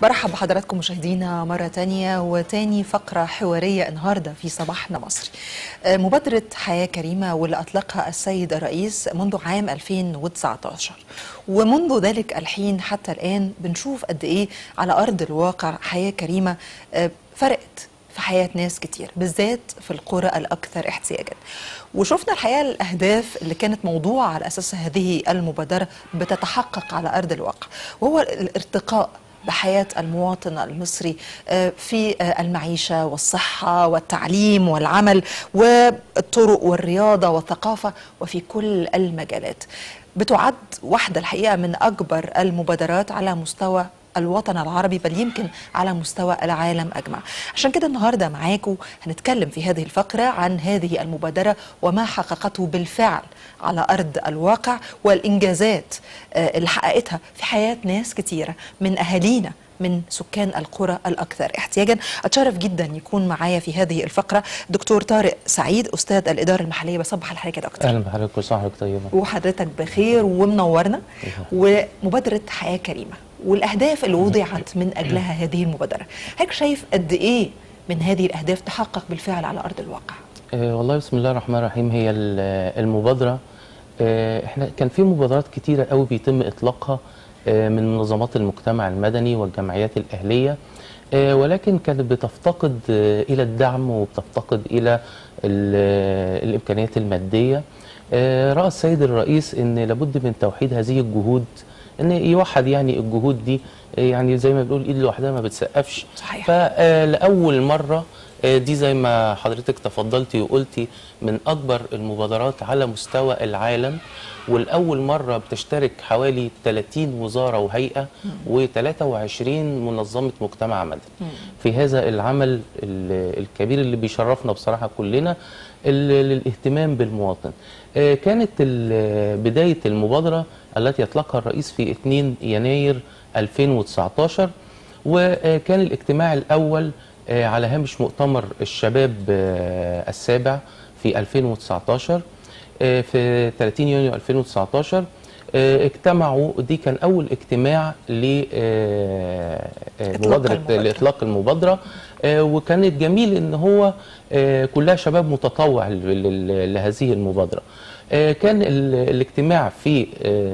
برحب بحضراتكم مشاهدينا مرة تانية وتاني فقرة حوارية النهاردة في صباحنا مصري مبادرة حياة كريمة واللي أطلقها السيد الرئيس منذ عام 2019 ومنذ ذلك الحين حتى الآن بنشوف قد إيه على أرض الواقع حياة كريمة فرقت في حياة ناس كتير بالذات في القرى الأكثر احتياجا وشفنا الحقيقة الأهداف اللي كانت موضوعة على أساس هذه المبادرة بتتحقق على أرض الواقع وهو الارتقاء بحياة المواطن المصري في المعيشة والصحة والتعليم والعمل والطرق والرياضة والثقافة وفي كل المجالات بتعد واحدة الحقيقة من أكبر المبادرات على مستوى الوطن العربي بل يمكن على مستوى العالم أجمع عشان كده النهاردة معاكم هنتكلم في هذه الفقرة عن هذه المبادرة وما حققته بالفعل على أرض الواقع والإنجازات اللي حققتها في حياة ناس كتيرة من أهالينا من سكان القرى الأكثر احتياجا أتشرف جدا يكون معايا في هذه الفقرة دكتور طارق سعيد أستاذ الإدارة المحلية بصبح على حضرتك يا دكتور أهلا بحضرتك وصحتك طيبة وحضرتك بخير ومنورنا ومبادرة حياة كريمة والأهداف اللي وضعت من أجلها هذه المبادرة هيك شايف قد إيه من هذه الأهداف تحقق بالفعل على أرض الواقع أه والله بسم الله الرحمن الرحيم هي المبادرة أه احنا كان في مبادرات كتيرة قوي بيتم إطلاقها أه من منظمات المجتمع المدني والجمعيات الأهلية ولكن كانت بتفتقد إلى الدعم وبتفتقد إلى الإمكانيات المادية رأى السيد الرئيس أن لابد من توحيد هذه الجهود ان يوحد يعني الجهود دي يعني زي ما بنقول ايد لوحدها ما بتسقفش صحيح. فلاول مره دي زي ما حضرتك تفضلتي وقلتي من اكبر المبادرات على مستوى العالم والاول مره بتشترك حوالي 30 وزاره وهيئه و23 منظمه مجتمع مدني في هذا العمل الكبير اللي بيشرفنا بصراحه كلنا للاهتمام بالمواطن كانت بدايه المبادره التي اطلقها الرئيس في 2 يناير 2019 وكان الاجتماع الاول على هامش مؤتمر الشباب السابع في 2019 في 30 يونيو 2019 اجتمعوا دي كان اول اجتماع لمبادره لاطلاق المبادره وكانت جميل ان هو كلها شباب متطوع لهذه المبادره كان الاجتماع في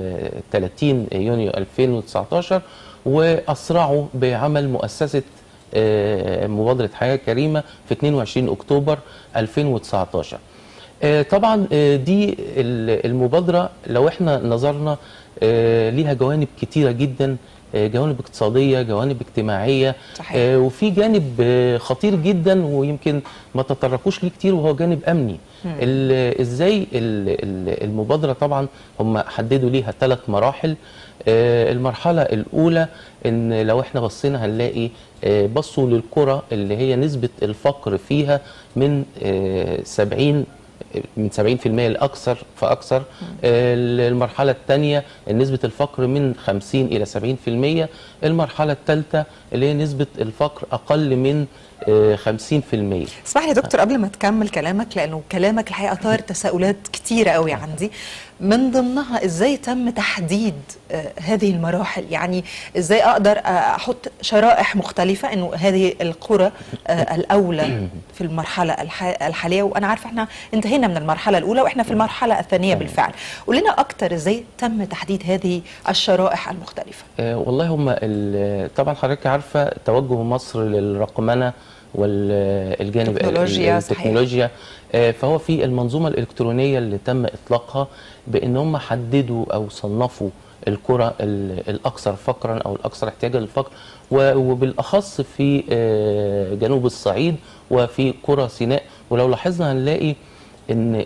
30 يونيو 2019 واسرعوا بعمل مؤسسه مبادره حياه كريمه في 22 اكتوبر 2019 طبعا دي المبادره لو احنا نظرنا ليها جوانب كتيره جدا جوانب اقتصاديه جوانب اجتماعيه صحيح. وفي جانب خطير جدا ويمكن ما تطرقوش ليه كتير وهو جانب امني ازاي المبادره طبعا هم حددوا ليها ثلاث مراحل المرحله الاولى ان لو احنا بصينا هنلاقي بصوا للقرى اللي هي نسبه الفقر فيها من 70 من 70% لاكثر فاكثر المرحله الثانيه نسبه الفقر من 50 الى 70% المرحله الثالثه اللي هي نسبه الفقر اقل من 50% اسمح لي يا دكتور قبل ما تكمل كلامك لانه كلامك الحقيقه طار تساؤلات كتيره قوي عندي من ضمنها ازاي تم تحديد هذه المراحل يعني ازاي اقدر احط شرائح مختلفه انه هذه القرى الاولى في المرحله الحاليه وانا عارفه احنا انتهينا من المرحله الاولى واحنا في المرحله الثانيه بالفعل قول لنا اكتر ازاي تم تحديد هذه الشرائح المختلفه أه والله هم طبعا حضرتك عارفه توجه مصر للرقمنه والجانب التكنولوجيا, التكنولوجيا فهو في المنظومه الالكترونيه اللي تم اطلاقها بان هم حددوا او صنفوا القرى الاكثر فقرا او الاكثر احتياجا للفقر وبالاخص في جنوب الصعيد وفي قرى سيناء ولو لاحظنا هنلاقي ان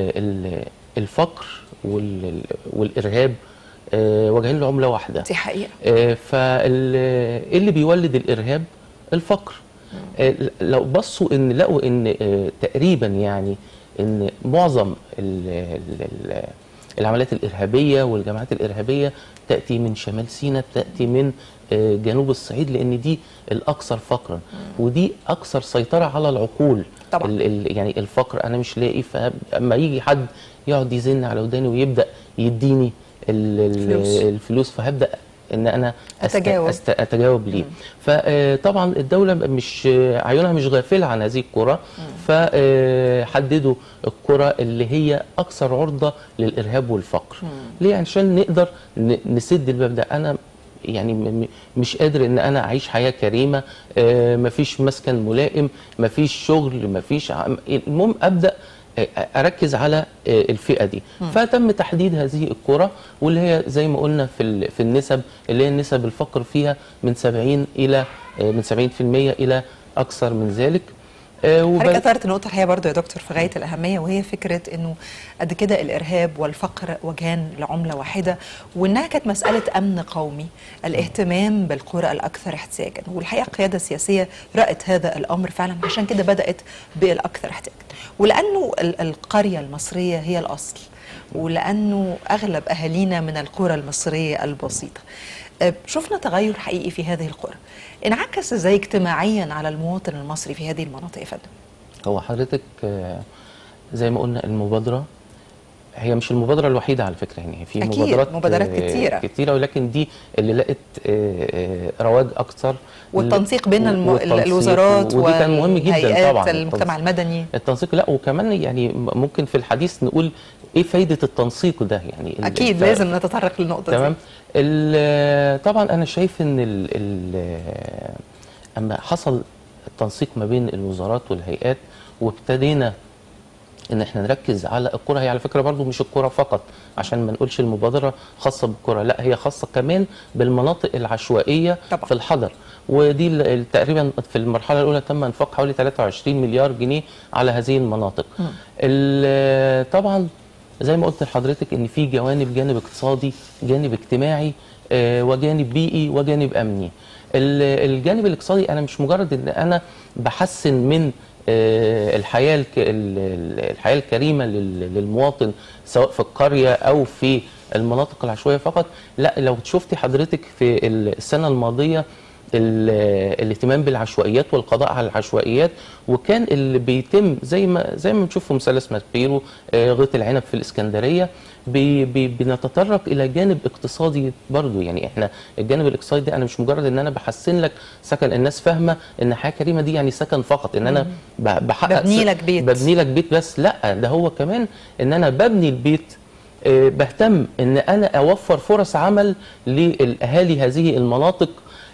الفقر والارهاب وجهين لعمله واحده دي حقيقه فاللي بيولد الارهاب الفقر لو بصوا ان لقوا ان تقريبا يعني ان معظم ال ال العمليات الارهابيه والجماعات الارهابيه تاتي من شمال سيناء تاتي من جنوب الصعيد لان دي الاكثر فقرا ودي اكثر سيطره على العقول طبعا. ال ال يعني الفقر انا مش لاقي فاما يجي حد يقعد يزن على وداني ويبدا يديني ال فلوس. الفلوس فهبدا ان انا أست- أتجاوب. أست- اتجاوب ليه فطبعا الدوله مش عيونها مش غافله عن هذه القرى فحددوا القرى اللي هي اكثر عرضه للارهاب والفقر ليه عشان نقدر ن- نسد الباب ده انا يعني م- م- مش قادر ان انا اعيش حياه كريمه آه، مفيش مسكن ملائم مفيش شغل مفيش عم- المهم ابدا آه، اركز على آه، الفئه دي فتم تحديد هذه القرى واللي هي زي ما قلنا في ال- في النسب اللي هي نسب الفقر فيها من 70 الى آه، من 70% الى اكثر من ذلك آه، حضرتك وبل- اثرت نقطه الحقيقه برضو يا دكتور في غايه الاهميه وهي فكره انه قد كده الارهاب والفقر وجهان لعمله واحده وانها كانت مساله امن قومي الاهتمام بالقرى الاكثر احتياجا والحقيقه القياده السياسيه رأت هذا الامر فعلا عشان كده بدات بالاكثر احتياجا ولانه ال- القريه المصريه هي الاصل ولانه اغلب اهالينا من القرى المصريه البسيطه أه، شفنا تغير حقيقي في هذه القرى انعكس ازاي اجتماعيا على المواطن المصري في هذه المناطق يا فندم هو حضرتك آه، زي ما قلنا المبادرة هي مش المبادرة الوحيدة على فكرة يعني في أكيد، مبادرات مبادرات آه، كتيرة. كتيرة ولكن دي اللي لقت آه، آه، رواج أكثر والتنسيق بين الم... والتنسيق، الوزارات ودي كان مهم جدا والهيئات طبعا المجتمع المدني التنسيق لا وكمان يعني ممكن في الحديث نقول ايه فايدة التنسيق ده يعني ال- اكيد الف- لازم نتطرق للنقطه تمام دي ال- طبعا انا شايف ان ال ال اما حصل التنسيق ما بين الوزارات والهيئات وابتدينا ان احنا نركز على الكره هي على فكره برضو مش الكره فقط عشان ما نقولش المبادره خاصه بالكره لا هي خاصه كمان بالمناطق العشوائيه طبعا. في الحضر ودي ال- ال- تقريبا في المرحله الاولى تم انفاق حوالي 23 مليار جنيه على هذه المناطق ال- طبعا زي ما قلت لحضرتك ان في جوانب جانب اقتصادي جانب اجتماعي آه، وجانب بيئي وجانب امني ال- الجانب الاقتصادي انا مش مجرد ان انا بحسن من آه، الحياه الك- ال- ال- الحياه الكريمه لل- للمواطن سواء في القريه او في المناطق العشوائيه فقط لا لو شفتي حضرتك في السنه الماضيه ال- الاهتمام بالعشوائيات والقضاء على العشوائيات وكان اللي بيتم زي ما زي ما بنشوف في مثلث ماسبيرو آه، غيط العنب في الاسكندريه بي بي بنتطرق الى جانب اقتصادي برضو يعني احنا الجانب الاقتصادي ده انا مش مجرد ان انا بحسن لك سكن الناس فاهمه ان حياه كريمه دي يعني سكن فقط ان انا ب- بحقق ببني س- لك بيت. ببني لك بيت بس لا ده هو كمان ان انا ببني البيت آه، بهتم ان انا اوفر فرص عمل للاهالي هذه المناطق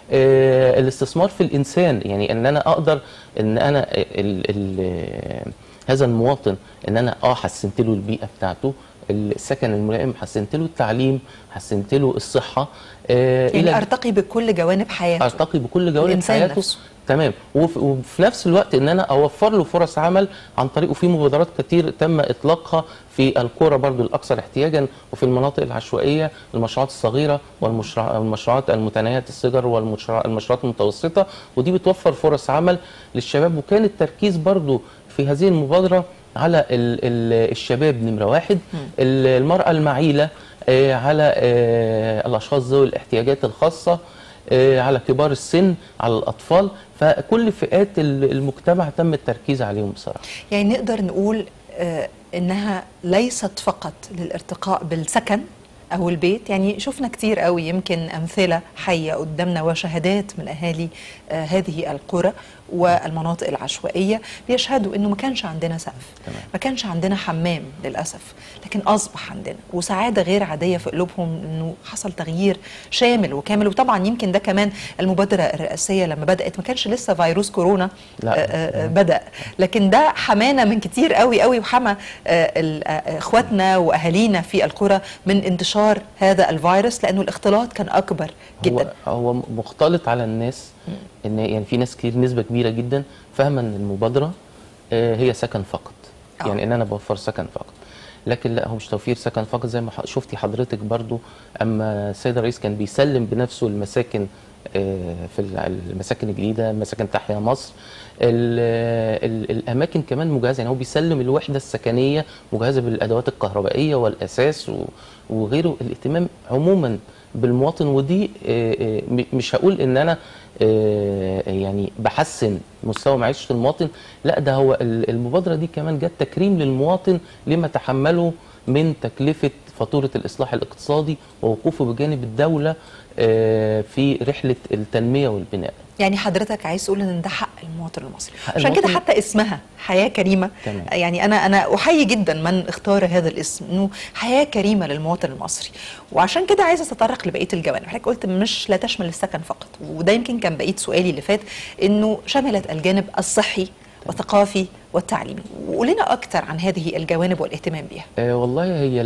آه، الاستثمار في الانسان يعني ان انا اقدر ان انا ال ال هذا المواطن ان انا اه حسنت له البيئه بتاعته السكن الملائم حسنت له التعليم حسنت له الصحه آه، يعني ارتقي بكل جوانب حياته ارتقي بكل جوانب الإنسان حياته نفسه. تمام وف- وفي نفس الوقت ان انا اوفر له فرص عمل عن طريقه في مبادرات كتير تم اطلاقها في القرى برضو الاكثر احتياجا وفي المناطق العشوائيه المشروعات الصغيره والمشروع- والمشروعات المتناهيه الصغر والمشروعات المتوسطه ودي بتوفر فرص عمل للشباب وكان التركيز برضو في هذه المبادره على ال ال الشباب نمره واحد ال- المراه المعيله آه، على آه، الاشخاص ذوي الاحتياجات الخاصه آه، على كبار السن على الاطفال فكل فئات ال- المجتمع تم التركيز عليهم بصراحه يعني نقدر نقول آه انها ليست فقط للارتقاء بالسكن او البيت يعني شفنا كتير قوي يمكن امثله حيه قدامنا وشهادات من اهالي آه هذه القرى والمناطق العشوائيه بيشهدوا انه ما كانش عندنا سقف تمام. ما كانش عندنا حمام للاسف لكن اصبح عندنا وسعاده غير عاديه في قلوبهم انه حصل تغيير شامل وكامل وطبعا يمكن ده كمان المبادره الرئاسيه لما بدات ما كانش لسه فيروس كورونا لا. آه، آه، بدا لكن ده حمانا من كتير قوي قوي وحمى آه، ال- آه، اخواتنا واهالينا في القرى من انتشار هذا الفيروس لانه الاختلاط كان اكبر جدا هو هو مختلط على الناس ان يعني في ناس كتير نسبه كبيره جدا فاهمه ان المبادره آه، هي سكن فقط آه. يعني ان انا بوفر سكن فقط لكن لا هو مش توفير سكن فقط زي ما ح- شفتي حضرتك برضو اما السيد الرئيس كان بيسلم بنفسه المساكن آه، في ال- المساكن الجديده مساكن تحيا مصر ال ال الاماكن كمان مجهزه يعني هو بيسلم الوحده السكنيه مجهزه بالادوات الكهربائيه والاساس و- وغيره الاهتمام عموما بالمواطن ودي آه، آه، م- مش هقول ان انا آه، يعني بحسن مستوى معيشه المواطن لا ده هو ال- المبادره دي كمان جت تكريم للمواطن لما تحمله من تكلفه فاتوره الاصلاح الاقتصادي ووقوفه بجانب الدوله آه، في رحله التنميه والبناء يعني حضرتك عايز تقول ان ده حق المواطن المصري حق عشان كده المواطن- حتى اسمها حياه كريمه تمام. يعني انا انا احيي جدا من اختار هذا الاسم انه حياه كريمه للمواطن المصري وعشان كده عايزه اتطرق لبقيه الجوانب حضرتك قلت مش لا تشمل السكن فقط وده يمكن كان بقيه سؤالي اللي فات انه شملت الجانب الصحي والثقافي والتعليمي وقول لنا اكتر عن هذه الجوانب والاهتمام بيها آه، والله هي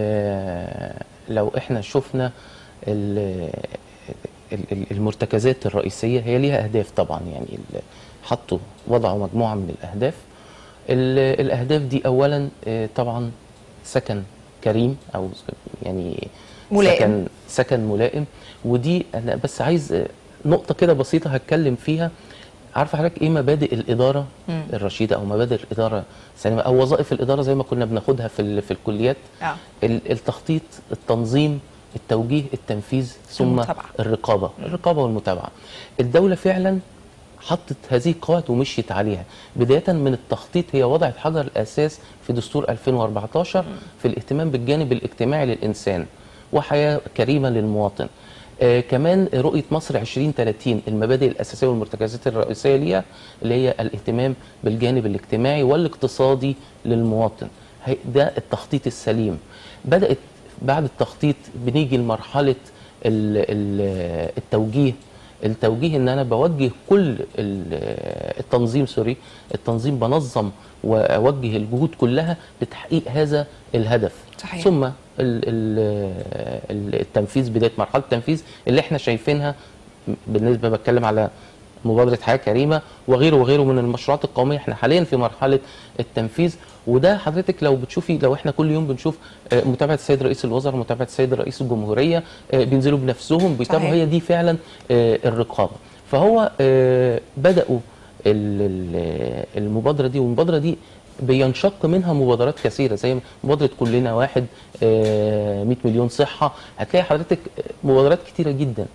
ال- لو احنا شفنا ال- ال- ال- المرتكزات الرئيسيه هي ليها اهداف طبعا يعني ال- حطوا وضعوا مجموعه من الاهداف ال- الاهداف دي اولا آه، طبعا سكن كريم او يعني ملائم. سكن سكن ملائم ودي انا بس عايز آه، نقطه كده بسيطه هتكلم فيها عارفه حضرتك ايه مبادئ الاداره مم. الرشيده او مبادئ الاداره السليمه او وظائف الاداره زي ما كنا بناخدها في ال- في الكليات آه. ال- التخطيط التنظيم التوجيه التنفيذ ثم المتابعة. الرقابه الرقابه والمتابعه الدوله فعلا حطت هذه القواعد ومشيت عليها بدايه من التخطيط هي وضعت حجر الاساس في دستور 2014 في الاهتمام بالجانب الاجتماعي للانسان وحياه كريمه للمواطن آه كمان رؤيه مصر 2030 المبادئ الاساسيه والمرتكزات الرئيسيه ليها اللي هي الاهتمام بالجانب الاجتماعي والاقتصادي للمواطن هي- ده التخطيط السليم بدات بعد التخطيط بنيجي لمرحله ال- ال- التوجيه التوجيه ان انا بوجه كل ال- التنظيم سوري التنظيم بنظم واوجه الجهود كلها لتحقيق هذا الهدف صحيح. ثم ال- ال- ال- التنفيذ بدايه مرحله التنفيذ اللي احنا شايفينها بالنسبه بتكلم على مبادره حياه كريمه وغيره وغيره من المشروعات القوميه احنا حاليا في مرحله التنفيذ وده حضرتك لو بتشوفي لو احنا كل يوم بنشوف آه، متابعه السيد رئيس الوزراء متابعه السيد رئيس الجمهوريه آه، بينزلوا بنفسهم بيتابعوا صحيح. هي دي فعلا آه، الرقابه فهو آه، بداوا ال- ال- المبادره دي والمبادره دي بينشق منها مبادرات كثيره زي مبادره كلنا واحد آه، 100 مليون صحه هتلاقي حضرتك مبادرات كتيره جدا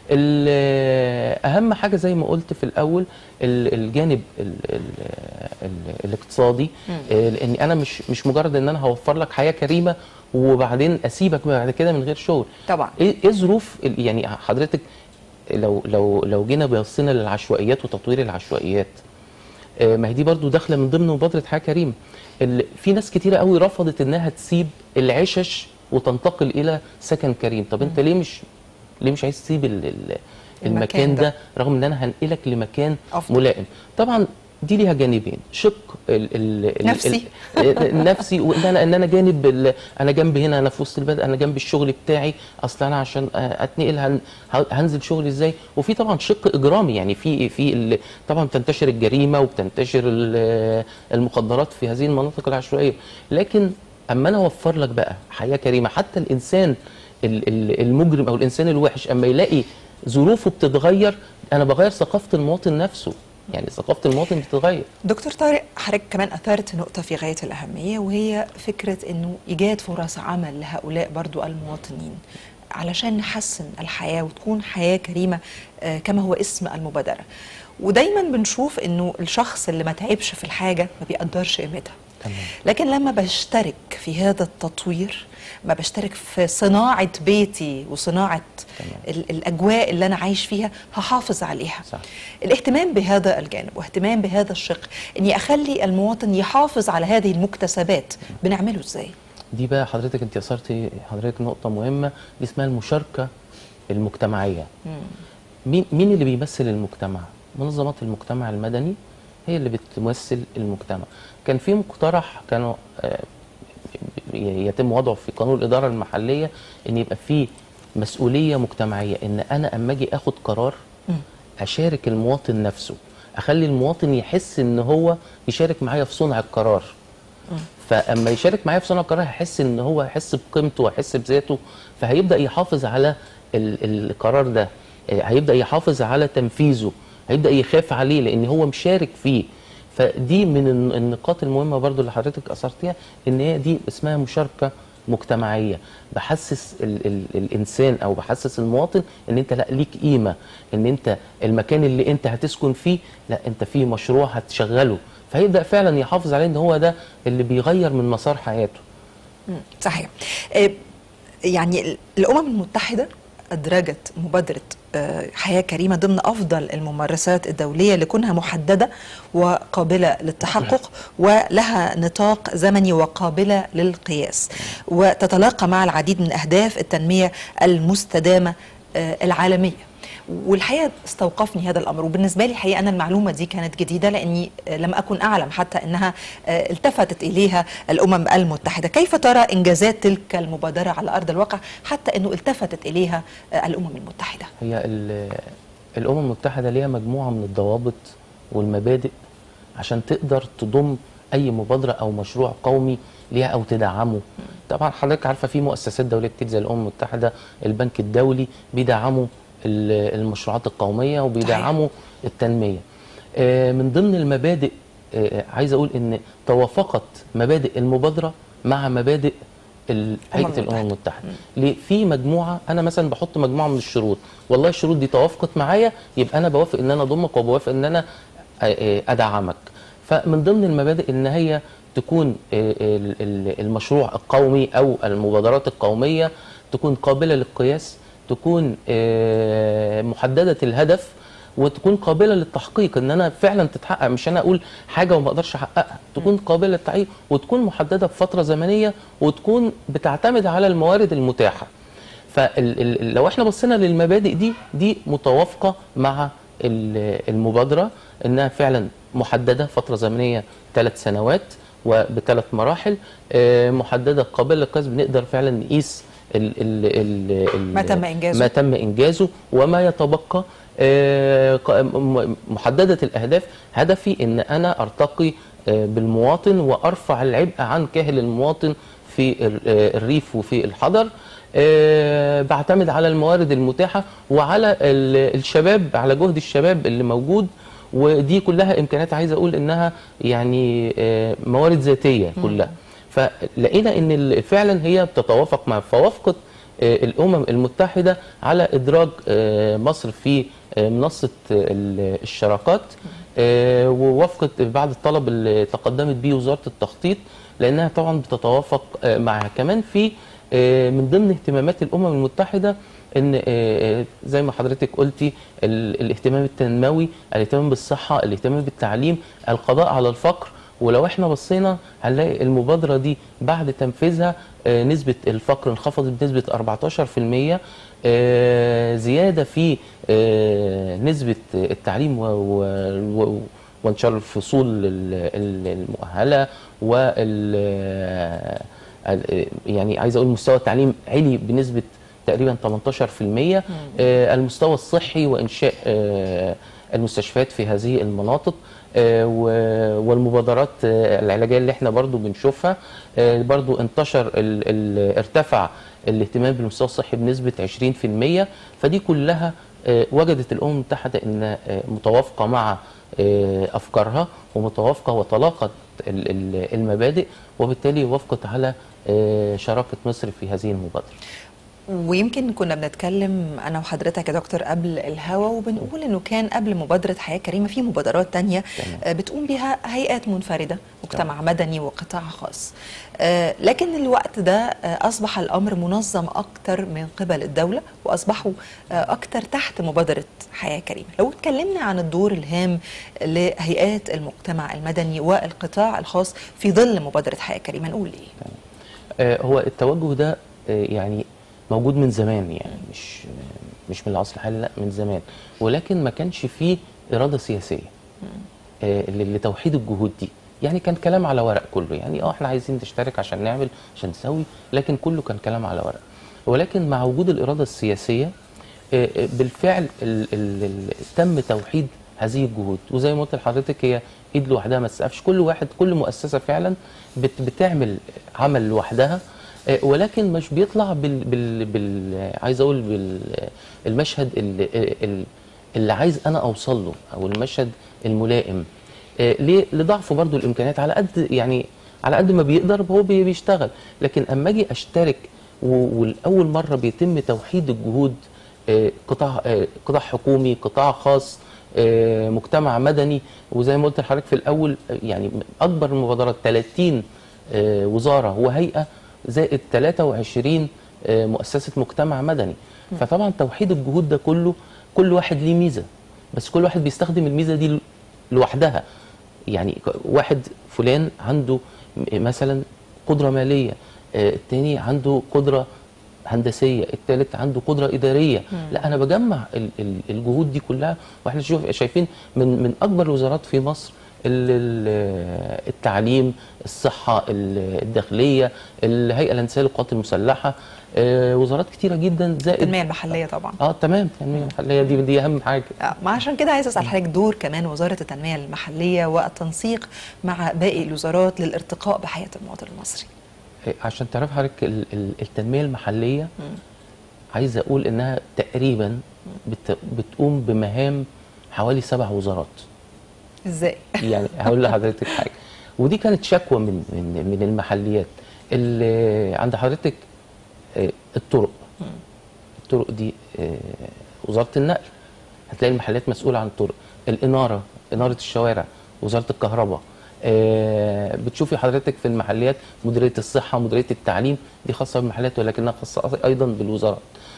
ال- اهم حاجه زي ما قلت في الاول ال- الجانب ال ال ال الاقتصادي آه، لان انا مش مش مجرد ان انا هوفر لك حياه كريمه وبعدين اسيبك بعد كده من غير شغل طبعا. ايه إيه ظروف ال- يعني حضرتك لو لو لو جينا بصينا للعشوائيات وتطوير العشوائيات آه، ما هي دي برضو داخله من ضمن مبادره حياه كريم ال- في ناس كتيره قوي رفضت انها تسيب العشش وتنتقل الى سكن كريم طب انت ليه مش ليه مش عايز تسيب ال- ال- المكان المكان ده. ده رغم ان انا هنقلك لمكان أفضل. ملائم طبعا دي ليها جانبين شق ال ال ال- نفسي. ال- النفسي وان انا ان انا جانب ال- انا جنب هنا انا في وسط البلد انا جنب الشغل بتاعي اصل انا عشان آه، اتنقل هن ه- هنزل شغل ازاي وفي طبعا شق اجرامي يعني في في ال- طبعا بتنتشر الجريمه وبتنتشر ال- المخدرات في هذه المناطق العشوائيه لكن اما انا اوفر لك بقى حياه كريمه حتى الانسان ال- ال- المجرم او الانسان الوحش اما يلاقي ظروفه بتتغير انا بغير ثقافه المواطن نفسه يعني ثقافه المواطن بتتغير دكتور طارق حضرتك كمان اثرت نقطه في غايه الاهميه وهي فكره انه ايجاد فرص عمل لهؤلاء برضو المواطنين علشان نحسن الحياه وتكون حياه كريمه آه، كما هو اسم المبادره ودايما بنشوف انه الشخص اللي ما تعبش في الحاجه ما بيقدرش قيمتها تمام. لكن لما بشترك في هذا التطوير ما بشترك في صناعة بيتي وصناعة ال- الأجواء اللي أنا عايش فيها هحافظ عليها صح. الاهتمام بهذا الجانب واهتمام بهذا الشق أني أخلي المواطن يحافظ على هذه المكتسبات بنعمله إزاي؟ دي بقى حضرتك انت اثرتي حضرتك نقطه مهمه دي اسمها المشاركه المجتمعيه مين مين اللي بيمثل المجتمع منظمات المجتمع المدني هي اللي بتمثل المجتمع كان في مقترح كانوا آه، يتم وضعه في قانون الاداره المحليه ان يبقى في مسؤوليه مجتمعيه ان انا اما اجي اخد قرار اشارك المواطن نفسه اخلي المواطن يحس ان هو يشارك معايا في صنع القرار فاما يشارك معايا في صنع القرار هيحس ان هو هيحس بقيمته وهيحس بذاته فهيبدا يحافظ على ال- القرار ده آه، هيبدا يحافظ على تنفيذه هيبدا يخاف عليه لان هو مشارك فيه فدي من الن- النقاط المهمه برضو اللي حضرتك اثرتيها ان هي دي اسمها مشاركه مجتمعيه بحسس ال ال الانسان او بحسس المواطن ان انت لا ليك قيمه ان انت المكان اللي انت هتسكن فيه لا انت فيه مشروع هتشغله فيبدا فعلا يحافظ عليه ان هو ده اللي بيغير من مسار حياته مم، صحيح آه، يعني ال- الامم المتحده ادرجت مبادره آه، حياه كريمه ضمن افضل الممارسات الدوليه لكونها محدده وقابله للتحقق ولها نطاق زمني وقابله للقياس وتتلاقى مع العديد من اهداف التنميه المستدامه آه، العالميه والحقيقه استوقفني هذا الامر وبالنسبه لي الحقيقه انا المعلومه دي كانت جديده لاني آه، لم اكن اعلم حتى انها آه، التفتت اليها الامم المتحده كيف ترى انجازات تلك المبادره على ارض الواقع حتى انه التفتت اليها آه، الامم المتحده هي ال- الامم المتحده ليها مجموعه من الضوابط والمبادئ عشان تقدر تضم اي مبادره او مشروع قومي ليها او تدعمه طبعا حضرتك عارفه في مؤسسات دوليه كتير زي الامم المتحده البنك الدولي بيدعموا ال- المشروعات القوميه وبيدعموا التنميه آه، من ضمن المبادئ آه، عايز اقول ان توافقت مبادئ المبادره مع مبادئ ال- هيئه المتحدة. الامم المتحده ليه في مجموعه انا مثلا بحط مجموعه من الشروط والله الشروط دي توافقت معايا يبقى انا بوافق ان انا اضمك وبوافق ان انا آه، آه، ادعمك فمن ضمن المبادئ ان هي تكون آه، ال- ال- المشروع القومي او المبادرات القوميه تكون قابله للقياس تكون آه، محدده الهدف وتكون قابله للتحقيق ان انا فعلا تتحقق مش انا اقول حاجه وما اقدرش احققها تكون قابله للتحقيق وتكون محدده بفتره زمنيه وتكون بتعتمد على الموارد المتاحه فلو احنا بصينا للمبادئ دي دي متوافقه مع ال- المبادره انها فعلا محدده فتره زمنيه ثلاث سنوات وبثلاث مراحل آه، محدده قابله للقياس بنقدر فعلا نقيس ال ال ال ال ما تم إنجازه. ما تم انجازه وما يتبقى آه، ق- م- محدده الاهداف هدفي ان انا ارتقي آه، بالمواطن وارفع العبء عن كاهل المواطن في ال- آه، الريف وفي الحضر آه، بعتمد على الموارد المتاحه وعلى ال- الشباب على جهد الشباب اللي موجود ودي كلها امكانيات عايز اقول انها يعني آه، موارد ذاتيه كلها فلقينا ان ال- فعلا هي بتتوافق مع فوافقت آه، الامم المتحده على ادراج آه، مصر في آه، منصه آه، ال- الشراكات آه، ووافقت بعد الطلب اللي تقدمت به وزاره التخطيط لانها طبعا بتتوافق آه، مع كمان في آه، من ضمن اهتمامات الامم المتحده ان آه، آه، زي ما حضرتك قلتي ال- الاهتمام التنموي الاهتمام بالصحه الاهتمام بالتعليم القضاء على الفقر ولو احنا بصينا هنلاقي المبادره دي بعد تنفيذها آه، نسبه الفقر انخفضت بنسبه 14% آه، زياده في آه، نسبه التعليم و- و- و- وانشار الفصول ال- ال- المؤهله وال ال- يعني عايز اقول مستوى التعليم علي بنسبه تقريبا 18% آه، المستوى الصحي وانشاء آه، المستشفيات في هذه المناطق آه، و- والمبادرات آه، العلاجيه اللي احنا برضو بنشوفها آه، برضو انتشر ال ال ارتفع الاهتمام بالمستوى الصحي بنسبه 20% فدي كلها آه، وجدت الامم المتحده ان آه، متوافقه مع آه، افكارها ومتوافقه وتلاقت ال- ال- المبادئ وبالتالي وافقت على آه، شراكه مصر في هذه المبادره ويمكن كنا بنتكلم انا وحضرتك يا دكتور قبل الهوا وبنقول انه كان قبل مبادره حياه كريمه في مبادرات تانية تمام. آه، بتقوم بها هيئات منفرده مجتمع مدني وقطاع خاص آه، لكن الوقت ده آه، اصبح الامر منظم اكتر من قبل الدوله واصبحوا آه، اكتر تحت مبادره حياه كريمه لو اتكلمنا عن الدور الهام لهيئات المجتمع المدني والقطاع الخاص في ظل مبادره حياه كريمه نقول ايه آه، هو التوجه ده آه، يعني موجود من زمان يعني مش مش من العصر الحالي لا من زمان ولكن ما كانش فيه اراده سياسيه آه، ل- لتوحيد الجهود دي يعني كان كلام على ورق كله يعني اه احنا عايزين نشترك عشان نعمل عشان نسوي لكن كله كان كلام على ورق ولكن مع وجود الاراده السياسيه آه، آه، بالفعل ال ال ال تم توحيد هذه الجهود وزي ما قلت لحضرتك هي ايد لوحدها ما تسقفش كل واحد كل مؤسسه فعلا بت بتعمل عمل لوحدها آه، ولكن مش بيطلع بال, بال, بال عايز اقول بالمشهد اللي, ال- اللي عايز انا اوصل له او المشهد الملائم آه، ليه لضعف برضو الامكانيات على قد يعني على قد ما بيقدر هو بي- بيشتغل لكن اما اجي اشترك و- والاول مره بيتم توحيد الجهود آه، قطاع آه، قطاع حكومي قطاع خاص آه، مجتمع مدني وزي ما قلت لحضرتك في الاول آه، يعني اكبر المبادرات 30 آه، وزاره وهيئه زائد 23 آه، مؤسسه مجتمع مدني فطبعا توحيد الجهود ده كله كل واحد ليه ميزه بس كل واحد بيستخدم الميزه دي لوحدها يعني ك- واحد فلان عنده م- مثلا قدره ماليه آه، التاني عنده قدره هندسيه التالت عنده قدره اداريه لا انا بجمع ال- ال- الجهود دي كلها واحنا شوف شايفين من من اكبر الوزارات في مصر ال- ال- التعليم الصحه ال- الداخليه الهيئه الهندسيه للقوات المسلحه آه، وزارات كتيره جدا زائد التنميه المحليه طبعا اه تمام التنميه المحليه دي دي اهم حاجه آه، ما عشان كده عايز اسال حضرتك دور كمان وزاره التنميه المحليه والتنسيق مع باقي الوزارات للارتقاء بحياه المواطن المصري عشان تعرف حضرتك ال- ال- التنميه المحليه عايز اقول انها تقريبا بت بتقوم بمهام حوالي سبع وزارات ازاي يعني هقول لحضرتك حاجه ودي كانت شكوى من من من المحليات اللي عند حضرتك آه، الطرق الطرق دي آه، وزاره النقل هتلاقي المحلات مسؤوله عن الطرق الاناره اناره الشوارع وزاره الكهرباء آه، بتشوفي حضرتك في المحليات مديريه الصحه مديريه التعليم دي خاصه بالمحلات ولكنها خاصه ايضا بالوزارات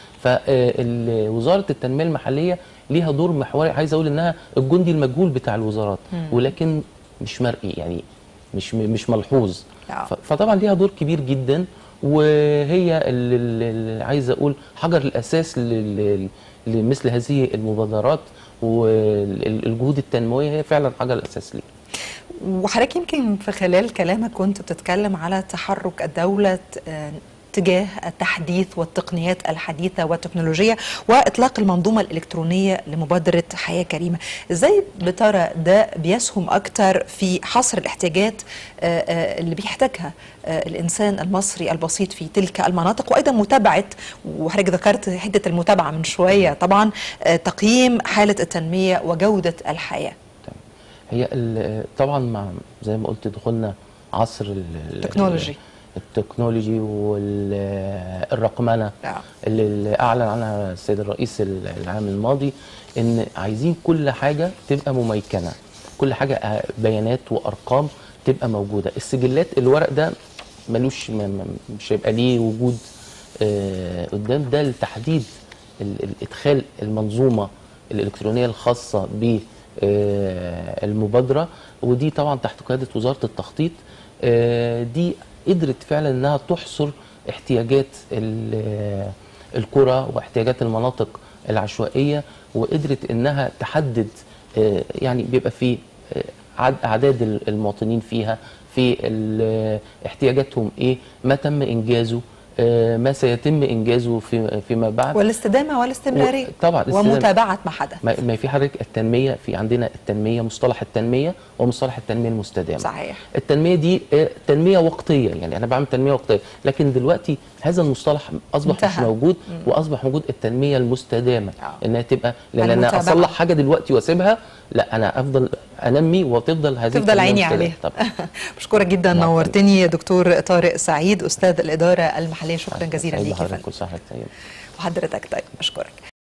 فوزاره التنميه المحليه ليها دور محوري عايز اقول انها الجندي المجهول بتاع الوزارات ولكن مش مرئي يعني مش مش ملحوظ آه. ف- فطبعا ليها دور كبير جدا وهي اللي- اللي اللي عايز اقول حجر الاساس لل- لمثل هذه المبادرات والجهود التنمويه هي فعلا حجر الاساس ليه وحضرتك يمكن في خلال كلامك كنت بتتكلم على تحرك الدولة آه، تجاه التحديث والتقنيات الحديثة والتكنولوجية وإطلاق المنظومة الإلكترونية لمبادرة حياة كريمة إزاي بترى ده بيسهم أكتر في حصر الاحتياجات آه، آه، اللي بيحتاجها آه، الإنسان المصري البسيط في تلك المناطق وأيضا متابعة وحضرتك ذكرت حدة المتابعة من شوية طبعا آه، تقييم حالة التنمية وجودة الحياة هي ال- طبعا مع زي ما قلت دخولنا عصر ال- ال- تكنولوجي. التكنولوجي والرقمنه آه. اللي اللي اعلن عنها السيد الرئيس ال- العام الماضي ان عايزين كل حاجه تبقى مميكنه كل حاجه آه، بيانات وارقام تبقى موجوده السجلات الورق ده ملوش ما- ما- مش هيبقى ليه وجود آه، قدام ده لتحديد ال- ال- ادخال المنظومه الالكترونيه الخاصه ب آه، المبادره ودي طبعا تحت قياده وزاره التخطيط آه، دي قدرت فعلا انها تحصر احتياجات ال- القرى واحتياجات المناطق العشوائيه وقدرت انها تحدد آه، يعني بيبقى في آه، عد- اعداد ال- المواطنين فيها في ال- احتياجاتهم ايه ما تم انجازه آه، ما سيتم انجازه في فيما بعد والاستدامة والاستمرارية و- طبعا الاستدامة- ومتابعة ما حدث ما ما في حضرتك التنميه في عندنا التنميه مصطلح التنميه ومصطلح التنميه المستدامه صحيح. التنميه دي آه، تنميه وقتيه يعني انا بعمل تنميه وقتيه لكن دلوقتي هذا المصطلح اصبح مش انتهى. موجود واصبح موجود التنميه المستدامه آه. انها تبقى لان انا المتابعة. اصلح حاجه دلوقتي واسيبها لا انا افضل انمي وتفضل هذه تفضل التنمية عيني المستدامة. عليها طبعا بشكرك جدا مع نورتني يا دكتور طارق سعيد استاذ الاداره المحليه شكرا جزيلا سعيد ليك يا بحضرتك، فندم كل سنه وحضرتك طيب وحضرتك طيب اشكرك